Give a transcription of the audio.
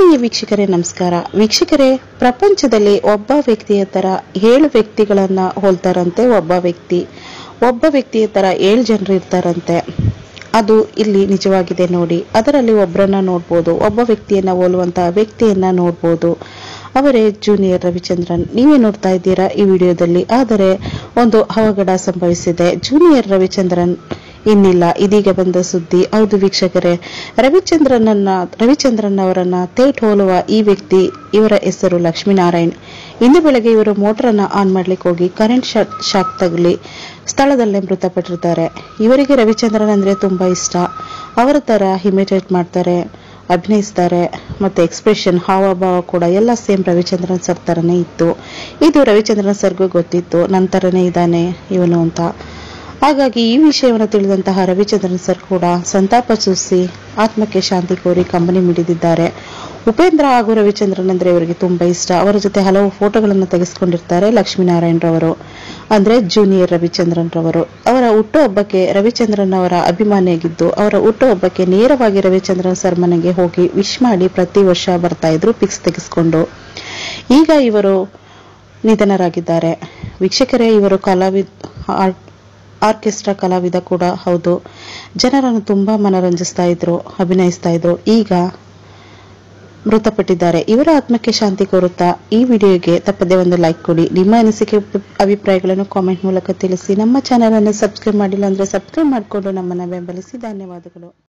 ಆತ್ಮೀಯ ವೀಕ್ಷಕರೇ ನಮಸ್ಕಾರ ವೀಕ್ಷಕರೇ ಪ್ರಪಂಚದಲ್ಲಿ ಒಬ್ಬ ವ್ಯಕ್ತಿಯ ತರ ಏಳು ವ್ಯಕ್ತಿಗಳನ್ನ ಹೋಲ್ತಾರಂತೆ ಒಬ್ಬ ವ್ಯಕ್ತಿ ಒಬ್ಬ ವ್ಯಕ್ತಿಯ ತರ ಏಳು ಜನರು ಇರ್ತಾರಂತೆ ಅದು ಇಲ್ಲಿ ನಿಜವಾಗಿದೆ ನೋಡಿ ಅದರಲ್ಲಿ ಒಬ್ಬರನ್ನ ನೋಡ್ಬೋದು ಒಬ್ಬ ವ್ಯಕ್ತಿಯನ್ನ ಹೋಲುವಂತಹ ವ್ಯಕ್ತಿಯನ್ನ ನೋಡ್ಬೋದು ಅವರೇ ಜೂನಿಯರ್ ರವಿಚಂದ್ರನ್ ನೀವೇ ನೋಡ್ತಾ ಇದ್ದೀರಾ ಈ ವಿಡಿಯೋದಲ್ಲಿ ಆದರೆ ಒಂದು ಅವಘಡ ಸಂಭವಿಸಿದೆ ಜೂನಿಯರ್ ರವಿಚಂದ್ರನ್ ಇನ್ನಿಲ್ಲ ಇದೀಗ ಬಂದ ಸುದ್ದಿ ಹೌದು ವೀಕ್ಷಕರೇ ರವಿಚಂದ್ರನನ್ನ ರವಿಚಂದ್ರನ್ ಅವರನ್ನ ತೇಟ್ ಹೋಲುವ ಈ ವ್ಯಕ್ತಿ ಇವರ ಹೆಸರು ಲಕ್ಷ್ಮೀನಾರಾಯಣ್ ಇಂದು ಬೆಳಗ್ಗೆ ಇವರು ಮೋಟರನ್ನ ಆನ್ ಮಾಡ್ಲಿಕ್ಕೆ ಹೋಗಿ ಕರೆಂಟ್ ಶಾಕ್ ಶಾಕ್ ತಗಲಿ ಸ್ಥಳದಲ್ಲೇ ಮೃತಪಟ್ಟಿರ್ತಾರೆ ಇವರಿಗೆ ರವಿಚಂದ್ರನ್ ಅಂದ್ರೆ ತುಂಬಾ ಇಷ್ಟ ಅವರ ತರ ಇಮಿಟೇಟ್ ಮಾಡ್ತಾರೆ ಅಭಿನಯಿಸ್ತಾರೆ ಮತ್ತೆ ಎಕ್ಸ್ಪ್ರೆಷನ್ ಹಾವಭಾವ ಕೂಡ ಎಲ್ಲ ಸೇಮ್ ರವಿಚಂದ್ರನ್ ಸರ್ ತರನೇ ಇತ್ತು ಇದು ರವಿಚಂದ್ರನ್ ಸರ್ಗೂ ಗೊತ್ತಿತ್ತು ನಂತರನೇ ಇದ್ದಾನೆ ಇವನು ಅಂತ ಹಾಗಾಗಿ ಈ ವಿಷಯವನ್ನು ತಿಳಿದಂತಹ ರವಿಚಂದ್ರನ್ ಸರ್ ಕೂಡ ಸಂತಾಪ ಸೂಸಿ ಆತ್ಮಕ್ಕೆ ಶಾಂತಿ ಕೋರಿ ಕಂಬನಿ ಮಿಡಿದಿದ್ದಾರೆ ಉಪೇಂದ್ರ ಹಾಗೂ ರವಿಚಂದ್ರನ್ ಅಂದ್ರೆ ಇವರಿಗೆ ತುಂಬಾ ಇಷ್ಟ ಅವರ ಜೊತೆ ಹಲವು ಫೋಟೋಗಳನ್ನು ತೆಗೆಸ್ಕೊಂಡಿರ್ತಾರೆ ಲಕ್ಷ್ಮೀನಾರಾಯಣ್ ರವರು ಅಂದ್ರೆ ಜೂನಿಯರ್ ರವಿಚಂದ್ರನ್ ರವರು ಅವರ ಹುಟ್ಟುಹಬ್ಬಕ್ಕೆ ರವಿಚಂದ್ರನ್ ಅವರ ಅಭಿಮಾನಿಯಾಗಿದ್ದು ಅವರ ಹುಟ್ಟುಹಬ್ಬಕ್ಕೆ ನೇರವಾಗಿ ರವಿಚಂದ್ರನ್ ಸರ್ ಮನೆಗೆ ಹೋಗಿ ವಿಶ್ ಮಾಡಿ ಪ್ರತಿ ವರ್ಷ ಬರ್ತಾ ಇದ್ರು ಪಿಕ್ಸ್ ತೆಗೆಸ್ಕೊಂಡು ಈಗ ಇವರು ನಿಧನರಾಗಿದ್ದಾರೆ ವೀಕ್ಷಕರೇ ಇವರು ಕಲಾವಿದ ಆರ್ಟ್ ಆರ್ಕೆಸ್ಟ್ರಾ ಕಲಾವಿದ ಕೂಡ ಹೌದು ಜನರನ್ನು ತುಂಬಾ ಮನರಂಜಿಸ್ತಾ ಇದ್ರು ಅಭಿನಯಿಸ್ತಾ ಇದ್ರು ಈಗ ಮೃತಪಟ್ಟಿದ್ದಾರೆ ಇವರ ಆತ್ಮಕ್ಕೆ ಶಾಂತಿ ಕೋರುತ್ತಾ ಈ ವಿಡಿಯೋಗೆ ತಪ್ಪದೆ ಒಂದು ಲೈಕ್ ಕೊಡಿ ನಿಮ್ಮ ಅನಿಸಿಕೆ ಅಭಿಪ್ರಾಯಗಳನ್ನು ಕಾಮೆಂಟ್ ಮೂಲಕ ತಿಳಿಸಿ ನಮ್ಮ ಚಾನೆಲ್ ಅನ್ನು ಸಬ್ಸ್ಕ್ರೈಬ್ ಮಾಡಿಲ್ಲ ಅಂದ್ರೆ ಸಬ್ಸ್ಕ್ರೈಬ್ ಮಾಡಿಕೊಂಡು ನಮ್ಮನ್ನ ಬೆಂಬಲಿಸಿ ಧನ್ಯವಾದಗಳು